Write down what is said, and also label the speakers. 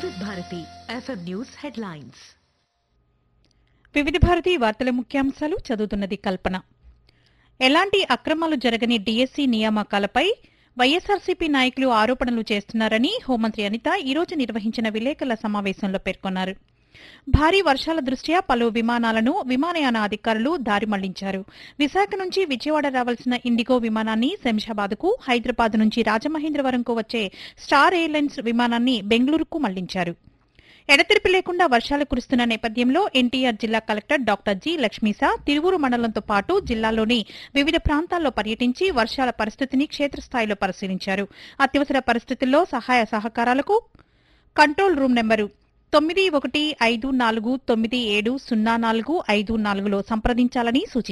Speaker 1: వివిధ Bharati FM news headlines
Speaker 2: వివిధ భారతి వార్తల ముఖ్యాంశాలు చదువుతున్నది కల్పన ఎలాంటి అక్రమాలు జరగని డీఎస్సీ నియామకాలపై వైఎస్ఆర్సీపీ నాయకులు ఆరోపణలు చేస్తున్నారని హోంమంత్రి అనిత ఈరోజు నిర్వహించిన విలేకరుల సమావేశంలో పేర్కొన్నారు భారీ వర్షాల దృష్ట్యా పలు విమానాలను విమానయాన అధికారులు దారి మళ్లించారు విశాఖ నుంచి విజయవాడ రావాల్సిన ఇండిగో విమానాన్ని శంషాబాద్కు హైదరాబాద్ నుంచి రాజమహేంద్రవరంకు వచ్చే స్టార్ ఎయిర్లైన్స్ విమానాన్ని బెంగళూరుకు మళ్లించారు ఎడతెరిపి లేకుండా వర్షాలు కురుస్తున్న నేపథ్యంలో ఎన్టీఆర్ జిల్లా collector doctor G Lakshmisha Tiruvuru మండలంతో పాటు జిల్లాలోని వివిధ ప్రాంతాల్లో పర్యటించి వర్షాల పరిస్థితిని క్షేత్రస్థాయిలో పరిశీలించారు అత్యవసర పరిస్థితుల్లో సహాయ సహకారాలకు కంట్రోల్ రూమ్ నెంబరు తొమ్మిది ఒకటి ఐదు నాలుగు తొమ్మిది ఏడు సున్నా నాలుగు ఐదు నాలుగులో సంప్రదించాలని సూచించారు